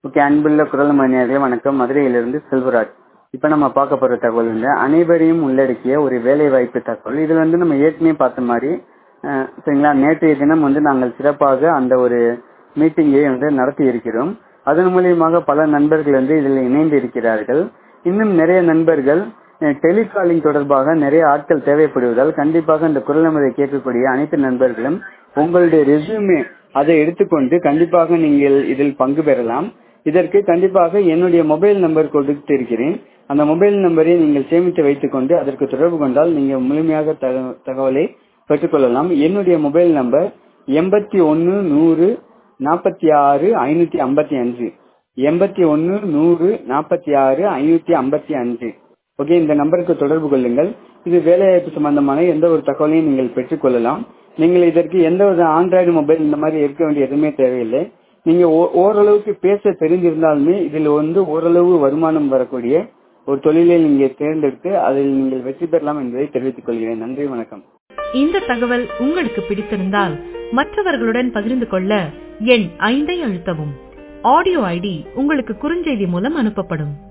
okay அன்புள்ள குரல் மணியர்களே வணக்கம் மதுரையிலிருந்து செல்வராஜ் இப்போ நம்ம பார்க்க போகிற தகவல் வந்து அனைவரையும் உள்ளடக்கிய ஒரு வேலை வாய்ப்பு தகவல் இதில் வந்து நம்ம ஏற்கனவே பார்த்த மாதிரி அஹ், சரிங்களா நேற்றைய தினம் வந்து நாங்கள் சிறப்பாக அந்த ஒரு மீட்டிங்கை வந்து நடத்தி இருக்கிறோம் அதன் மூலியமாக பல நண்பர்கள் வந்து இதில் இணைந்து இருக்கிறார்கள் இன்னும் நிறைய நண்பர்கள் டெலிகாலிங் தொடர்பாக நிறைய ஆட்கள் தேவைப்படுவதால் கண்டிப்பாக இந்த குரல் நமதை கேட்கக்கூடிய அனைத்து நண்பர்களும் உங்களுடைய ரெஸ்யூமே அதை எடுத்துக்கொண்டு கண்டிப்பாக நீங்கள் இதில் பங்கு பெறலாம் இதற்கு கண்டிப்பாக என்னுடைய மொபைல் நம்பர் கொடுத்து இருக்கிறேன் அந்த மொபைல் நம்பரை நீங்கள் சேமித்து வைத்துக்கொண்டு அதற்கு தொடர்பு கொண்டால் நீங்கள் முழுமையாக தக- தகவலை பெற்றுக்கொள்ளலாம் என்னுடைய மொபைல் நம்பர் எண்பத்தி ஒன்னு நூறு நாற்பத்தி ஆறு ஐநூத்தி ஐம்பத்தி அஞ்சு எண்பத்தி ஒன்னு நூறு நாற்பத்தி ஆறு ஐநூத்தி ஐம்பத்தி அஞ்சு ஓகே இந்த நம்பருக்கு தொடர்பு கொள்ளுங்கள் இது வேலைவாய்ப்பு சம்பந்தமான எந்த ஒரு தகவலையும் நீங்கள் பெற்றுக்கொள்ளலாம் நீங்கள் இதற்கு எந்த ஒரு ஆண்ட்ராய்டு மொபைல் இந்த மாதிரி இருக்க வேண்டிய எதுவுமே தேவையில்லை நீங்க ஓ- ஓரளவுக்கு பேச தெரிந்திருந்தாலுமே இதில் வந்து ஓரளவு வருமானம் வரக்கூடிய ஒரு தொழிலை நீங்க தேர்ந்தெடுத்து அதில் நீங்கள் வெற்றி பெறலாம் என்பதை தெரிவித்துக் கொள்கிறேன் நன்றி வணக்கம் இந்த தகவல் உங்களுக்கு பிடித்திருந்தால் மற்றவர்களுடன் பகிர்ந்து கொள்ள எண் ஐந்தை அழுத்தவும் ஆடியோ ஐடி உங்களுக்கு குறுஞ்செய்தி மூலம் அனுப்பப்படும்